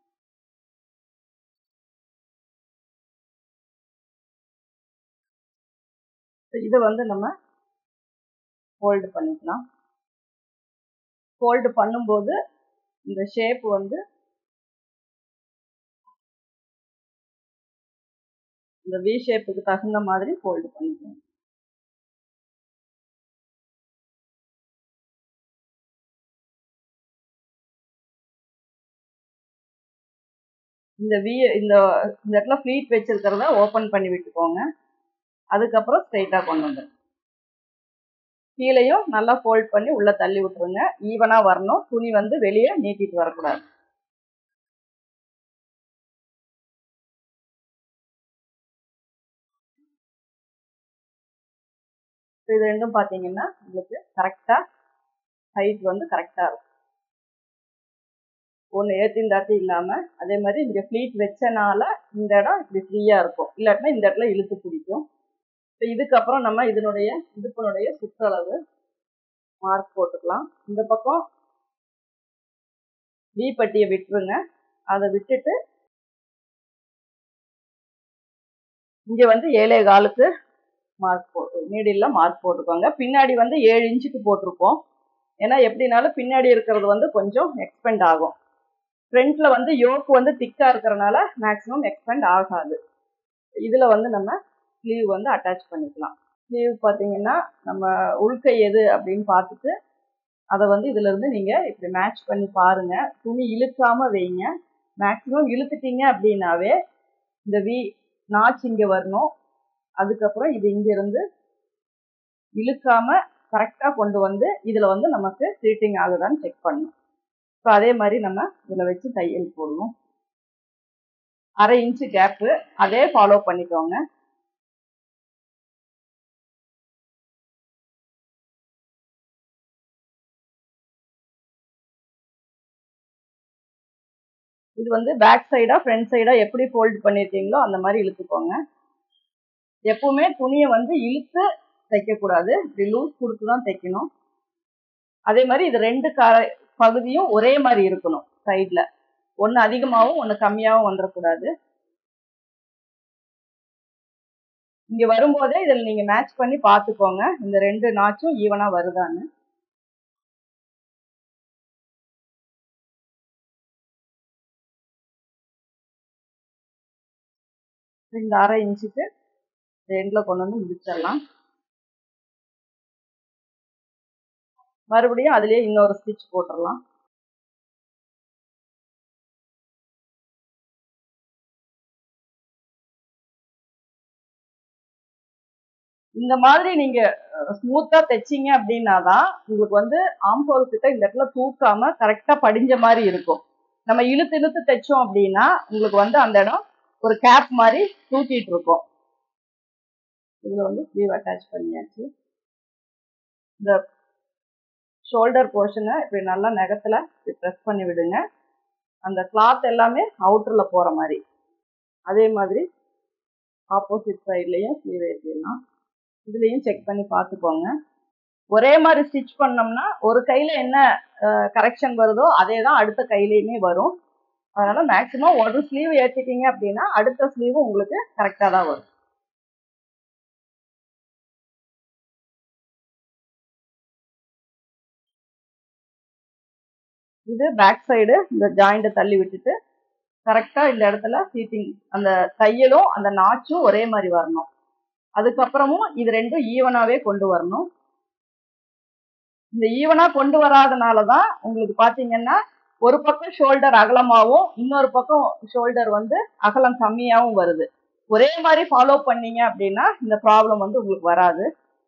இதை வந்து நம்ம ஃபோல்டு பண்ணிக்கலாம் ஃபோல்டு பண்ணும்போது இந்த ஷேப் வந்து இந்த வி ஷேப்புக்கு தகுந்த மாதிரி ஃபோல்டு பண்ணிக்கணும் இந்த வி இந்த இந்த இடத்துல ஃப்ளீட் வச்சிருக்கிறத ஓப்பன் பண்ணி விட்டுக்கோங்க அதுக்கப்புறம் ஸ்ட்ரைட்டாக கொண்டு வந்துடும் கீழேயும் நல்லா ஃபோல்ட் பண்ணி உள்ள தள்ளி விட்டுருங்க ஈவனா வரணும் துணி வந்து வெளியே நீட்டிட்டு வரக்கூடாது இது ரெண்டும் பார்த்தீங்கன்னா உங்களுக்கு கரெக்டாக ஹைட் வந்து கரெக்டாக இருக்கும் ஒன்று ஏற்றி தாட்டி இல்லாமல் அதே மாதிரி இங்கே ஃப்ளீட் வச்சனால இந்த இடம் இப்படி ஃப்ரீயாக இருக்கும் இல்லாட்டினா இந்த இடத்துல இழுத்து பிடிக்கும் இப்போ இதுக்கப்புறம் நம்ம இதனுடைய இடுப்பினுடைய சுற்றளவு மார்க் போட்டுக்கலாம் இந்த பக்கம் வி பட்டியை விட்டுருங்க அதை விட்டுட்டு இங்கே வந்து ஏழே காலுக்கு மார்க் போட்டு நீடில் மார்க் போட்டுக்கோங்க பின்னாடி வந்து ஏழு இன்ச்சுக்கு போட்டிருப்போம் ஏன்னா எப்படினாலும் பின்னாடி இருக்கிறது வந்து கொஞ்சம் எக்ஸ்பெண்ட் ஆகும் ஃப்ரண்ட்ல வந்து யோக்கு வந்து திக்கா இருக்கிறனால மேக்ஸிமம் எக்ஸ்பெண்ட் ஆகாது இதுல வந்து நம்ம ஸ்லீவ் வந்து அட்டாச் பண்ணிக்கலாம் ஸ்லீவ் பார்த்தீங்கன்னா நம்ம உள்கை எது அப்படின்னு பார்த்துட்டு அதை வந்து இதுல இருந்து நீங்க இப்படி மேட்ச் பண்ணி பாருங்க துணி இழுக்காம வைங்க மேக்ஸிமம் இழுத்துட்டீங்க அப்படின்னாவே இந்த வி நாச் இங்க வரணும் அதுக்கப்புறம் இது இங்க இருந்து இழுக்காம கரெக்டா கொண்டு வந்து இதுல வந்து நமக்கு சீட்டிங் ஆகுதான்னு செக் பண்ணணும் ஸோ அதே மாதிரி நம்ம இதுல வச்சு தையல் போடுவோம் அரை இன்ச்சு கேப்பு அதே ஃபாலோ பண்ணிக்கோங்க இது வந்து பேக் சைடா ஃப்ரண்ட் சைடா எப்படி ஃபோல்ட் பண்ணிருக்கீங்களோ அந்த மாதிரி இழுத்துக்கோங்க எப்பவுமே துணியை வந்து இழுத்து தைக்கக்கூடாது இப்படி லூஸ் கொடுத்து தான் தைக்கணும் அதே மாதிரி இது ரெண்டு க பகுதியும் ஒரே மாதிரி இருக்கணும் சைட்ல ஒன்று அதிகமாகவும் ஒன்று கம்மியாகவும் வந்துடக்கூடாது இங்க வரும்போதே இதில் நீங்க மேட்ச் பண்ணி பார்த்துக்கோங்க இந்த ரெண்டு நாச்சும் ஈவனா வருதான்னு இந்த அரை இன்ச்சுக்கு எண்டில் கொண்டு வந்து முடிச்சிடலாம் மறுபடியும் அதுலயே இன்னொரு ஸ்டிச் போட்டுடலாம் இந்த மாதிரி நீங்க ஸ்மூத்தா தைச்சீங்க அப்படின்னா தான் உங்களுக்கு வந்து ஆம்ஹோல் கிட்ட இந்த இடத்துல தூக்காம கரெக்டா படிஞ்ச மாதிரி இருக்கும் நம்ம இழுத்து இழுத்து தைச்சோம் அப்படின்னா உங்களுக்கு வந்து அந்த இடம் ஒரு கேப் மாதிரி தூக்கிட்டு இருக்கும் இதுல வந்து ஸ்லீவ் அட்டாச் பண்ணியாச்சு இந்த ஷோல்டர் போர்ஷனை இப்படி நல்லா நகத்துல இப்படி ப்ரெஸ் பண்ணி விடுங்க அந்த கிளாத் எல்லாமே அவுட்டர்ல போற மாதிரி அதே மாதிரி ஆப்போசிட் சைட்லயும் ஸ்லீவ் ஏற்றிடலாம் இதுலயும் செக் பண்ணி பார்த்துக்கோங்க ஒரே மாதிரி ஸ்டிச் பண்ணோம்னா ஒரு கையில என்ன கரெக்ஷன் வருதோ அதே தான் அடுத்த கையிலயுமே வரும் அதனால மேக்சிமம் ஒரு ஸ்லீவ் ஏற்றிட்டீங்க அப்படின்னா அடுத்த ஸ்லீவ் உங்களுக்கு கரெக்டா தான் வரும் இது பேக் சைடு இந்த ஜாயிண்ட்டை தள்ளி விட்டுட்டு கரெக்டா இந்த இடத்துல சீட்டிங் அந்த தையலும் அந்த நாச்சும் ஒரே மாதிரி வரணும் அதுக்கப்புறமும் இது ரெண்டும் ஈவனாவே கொண்டு வரணும் இந்த ஈவனா கொண்டு வராதனால தான் உங்களுக்கு பாத்தீங்கன்னா ஒரு பக்கம் ஷோல்டர் அகலமாகவும் இன்னொரு பக்கம் ஷோல்டர் வந்து அகலம் கம்மியாகவும் வருது ஒரே மாதிரி ஃபாலோ பண்ணீங்க அப்படின்னா இந்த ப்ராப்ளம் வந்து உங்களுக்கு வராது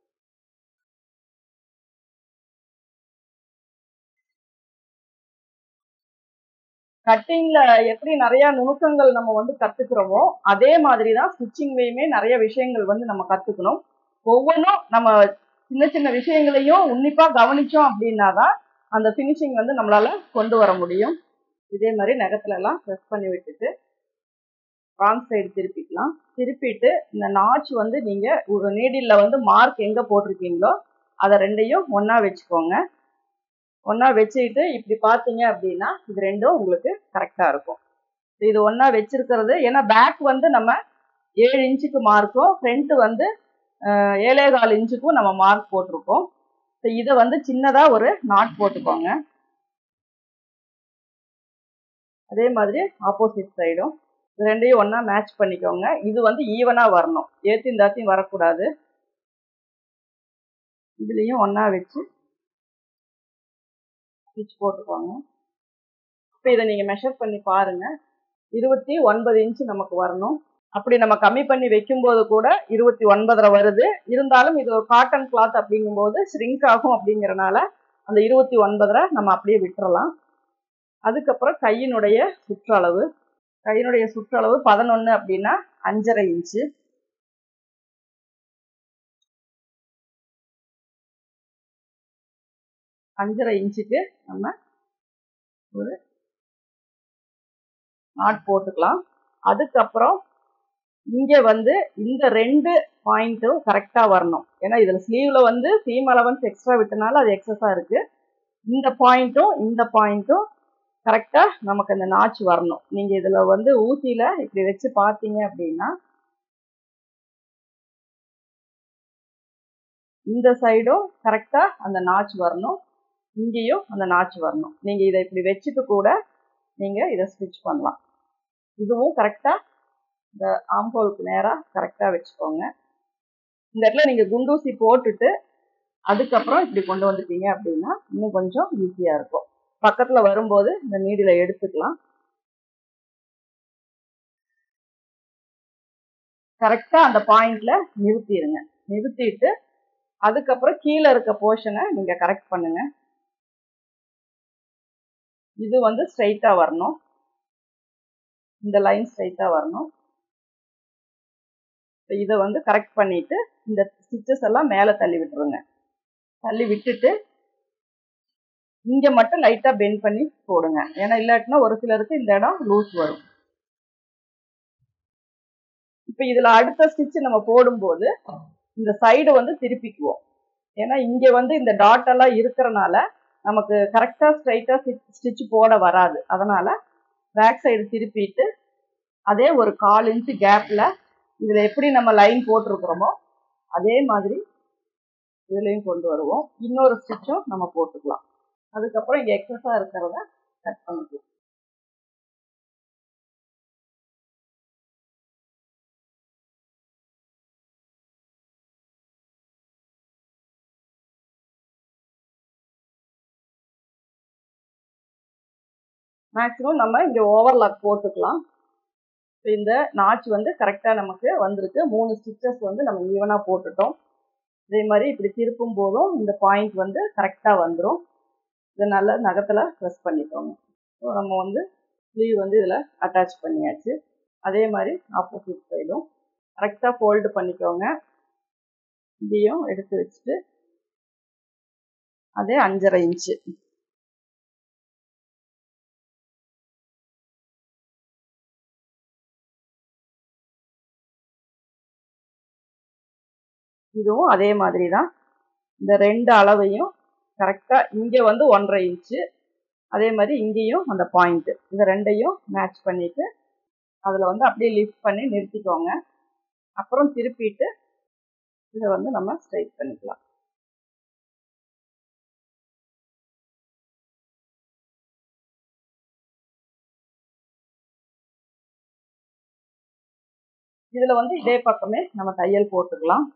கட்டிங்ல எப்படி நிறைய நுணுக்கங்கள் நம்ம வந்து கத்துக்கிறோமோ அதே மாதிரி தான் ஸ்டிச்சிங்லயுமே நிறைய விஷயங்கள் வந்து நம்ம கத்துக்கணும் ஒவ்வொன்றும் நம்ம சின்ன சின்ன விஷயங்களையும் உன்னிப்பா கவனிச்சோம் அப்படின்னா தான் அந்த ஃபினிஷிங் வந்து நம்மளால கொண்டு வர முடியும் இதே மாதிரி நகத்துல எல்லாம் ப்ரெஸ் பண்ணி விட்டுட்டு ராங் சைடு திருப்பிக்கலாம் திருப்பிட்டு இந்த நாச் வந்து நீங்க ஒரு நீடில்ல வந்து மார்க் எங்க போட்டிருக்கீங்களோ அதை ரெண்டையும் ஒண்ணா வச்சுக்கோங்க ஒன்றா வச்சுக்கிட்டு இப்படி பார்த்தீங்க அப்படின்னா இது ரெண்டும் உங்களுக்கு கரெக்டாக இருக்கும் இது ஒன்றா வச்சிருக்கிறது ஏன்னா பேக் வந்து நம்ம ஏழு இன்ச்சுக்கு மார்க்கும் ஃப்ரண்ட்டு வந்து ஏழே கால் இன்ச்சுக்கும் நம்ம மார்க் போட்டிருக்கோம் ஸோ இதை வந்து சின்னதாக ஒரு நாட் போட்டுக்கோங்க அதே மாதிரி ஆப்போசிட் சைடும் இது ரெண்டையும் ஒன்றா மேட்ச் பண்ணிக்கோங்க இது வந்து ஈவனாக வரணும் ஏற்றியும் தாத்தியும் வரக்கூடாது இதுலேயும் ஒன்றா வச்சு ஸ்டிச் போட்டுக்கோங்க இப்போ இதை நீங்கள் மெஷர் பண்ணி பாருங்க இருபத்தி ஒன்பது இன்ச்சு நமக்கு வரணும் அப்படி நம்ம கம்மி பண்ணி வைக்கும்போது கூட இருபத்தி ஒன்பதரை வருது இருந்தாலும் இது ஒரு காட்டன் கிளாத் அப்படிங்கும்போது ஷ்ரிங்க் ஆகும் அப்படிங்கறனால அந்த இருபத்தி ஒன்பதரை நம்ம அப்படியே விட்டுறலாம் அதுக்கப்புறம் கையினுடைய சுற்றளவு கையினுடைய சுற்றளவு பதினொன்று அப்படின்னா அஞ்சரை இன்ச்சு அஞ்சரை இன்ச்சுக்கு நம்ம ஒரு நாட் போட்டுக்கலாம் அதுக்கப்புறம் இங்க வந்து இந்த ரெண்டு பாயிண்ட்டும் கரெக்டா வரணும் ஏன்னா இதுல ஸ்லீவ்ல வந்து சீம் அலவன்ஸ் எக்ஸ்ட்ரா விட்டனால அது எக்ஸஸா இருக்கு இந்த பாயிண்ட்டும் இந்த பாயிண்ட்டும் கரெக்டா நமக்கு அந்த நாச் வரணும் நீங்க இதுல வந்து ஊசியில இப்படி வச்சு பார்த்தீங்க அப்படின்னா இந்த சைடும் கரெக்டா அந்த நாச் வரணும் இங்கேயும் அந்த நாச் வரணும் நீங்க இதை இப்படி வச்சுட்டு கூட நீங்க இதை ஸ்டிச் பண்ணலாம் இதுவும் கரெக்டா இந்த ஆம்போலுக்கு நேரா கரெக்டா வச்சுக்கோங்க இந்த இடத்துல நீங்க குண்டூசி போட்டுட்டு அதுக்கப்புறம் இப்படி கொண்டு வந்துட்டீங்க அப்படின்னா இன்னும் கொஞ்சம் ஈஸியா இருக்கும் பக்கத்துல வரும்போது இந்த நீடில எடுத்துக்கலாம் கரெக்டா அந்த பாயிண்ட்ல நிறுத்திடுங்க நிறுத்திட்டு அதுக்கப்புறம் கீழே இருக்க போர்ஷனை நீங்க கரெக்ட் பண்ணுங்க இது வந்து ஸ்ட்ரைட்டா வரணும் இந்த லைன் ஸ்ட்ரைட்டா வரணும் இதை வந்து கரெக்ட் பண்ணிட்டு இந்த ஸ்டிச்சஸ் எல்லாம் மேலே தள்ளி விட்டுருங்க தள்ளி விட்டுட்டு இங்க மட்டும் லைட்டா பெண்ட் பண்ணி போடுங்க ஏன்னா இல்லாட்டினா ஒரு சிலருக்கு இந்த இடம் லூஸ் வரும் இப்ப இதுல அடுத்த ஸ்டிச் நம்ம போடும்போது இந்த சைடு வந்து திருப்பிக்குவோம் ஏன்னா இங்க வந்து இந்த டாட் எல்லாம் இருக்கிறனால நமக்கு கரெக்டா ஸ்ட்ரைட்டா ஸ்டிச் போட வராது அதனால பேக் சைடு திருப்பிட்டு அதே ஒரு கால் இன்ச்சு கேப்ல இதுல எப்படி நம்ம லைன் போட்டிருக்கிறோமோ அதே மாதிரி இதுலயும் கொண்டு வருவோம் இன்னொரு ஸ்டிச்சும் நம்ம போட்டுக்கலாம் அதுக்கப்புறம் இங்க எக்ஸஸா இருக்கிறத கட் பண்ணிக்கலாம் மேக்ஸிமம் நம்ம இங்கே ஓவர்லாக் போட்டுக்கலாம் இப்போ இந்த நாச் வந்து கரெக்டாக நமக்கு வந்திருக்கு மூணு ஸ்டிச்சஸ் வந்து நம்ம ஈவனாக போட்டுட்டோம் இதே மாதிரி இப்படி திருப்பும் போதும் இந்த பாயிண்ட் வந்து கரெக்டாக வந்துடும் இதை நல்லா நகத்தில் ப்ரெஸ் பண்ணிக்கோங்க ஸோ நம்ம வந்து ஸ்லீவ் வந்து இதில் அட்டாச் பண்ணியாச்சு அதே மாதிரி ஆப்போசிட் சைடும் கரெக்டாக ஃபோல்டு பண்ணிக்கோங்க இதையும் எடுத்து வச்சுட்டு அதே அஞ்சரை இன்ச்சு இதுவும் அதே மாதிரி தான் இந்த ரெண்டு அளவையும் கரெக்டாக இங்கே வந்து ஒன்றரை இன்ச்சு அதே மாதிரி இங்கேயும் அந்த பாயிண்ட்டு இந்த ரெண்டையும் மேட்ச் பண்ணிவிட்டு அதில் வந்து அப்படியே லிஃப்ட் பண்ணி நிறுத்திக்கோங்க அப்புறம் திருப்பிட்டு இதை வந்து நம்ம ஸ்ட்ரைட் பண்ணிக்கலாம் இதில் வந்து இதே பக்கமே நம்ம தையல் போட்டுக்கலாம்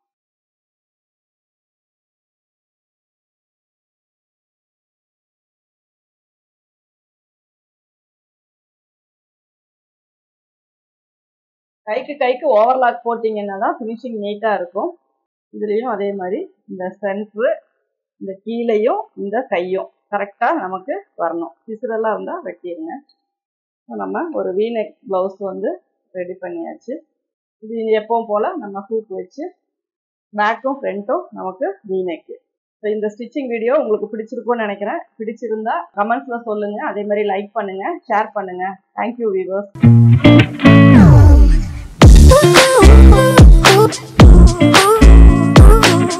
கைக்கு கைக்கு ஓவர்லாக் போட்டிங்கன்னா தான் ஃபினிஷிங் நீட்டாக இருக்கும் இதுலேயும் அதே மாதிரி இந்த சென்ட்ரு இந்த கீழையும் இந்த கையும் கரெக்டாக நமக்கு வரணும் பிசுரெல்லாம் இருந்தால் வெட்டிடுங்க நம்ம ஒரு வீநெக் ப்ளவுஸ் வந்து ரெடி பண்ணியாச்சு இது எப்பவும் போல் நம்ம ஹூக் வச்சு பேக்கும் ஃப்ரண்ட்டும் நமக்கு வீநெக்கு ஸோ இந்த ஸ்டிச்சிங் வீடியோ உங்களுக்கு பிடிச்சிருக்கும்னு நினைக்கிறேன் பிடிச்சிருந்தா கமெண்ட்ஸில் சொல்லுங்கள் அதே மாதிரி லைக் பண்ணுங்கள் ஷேர் பண்ணுங்கள் தேங்க்யூ வீவர்ஸ்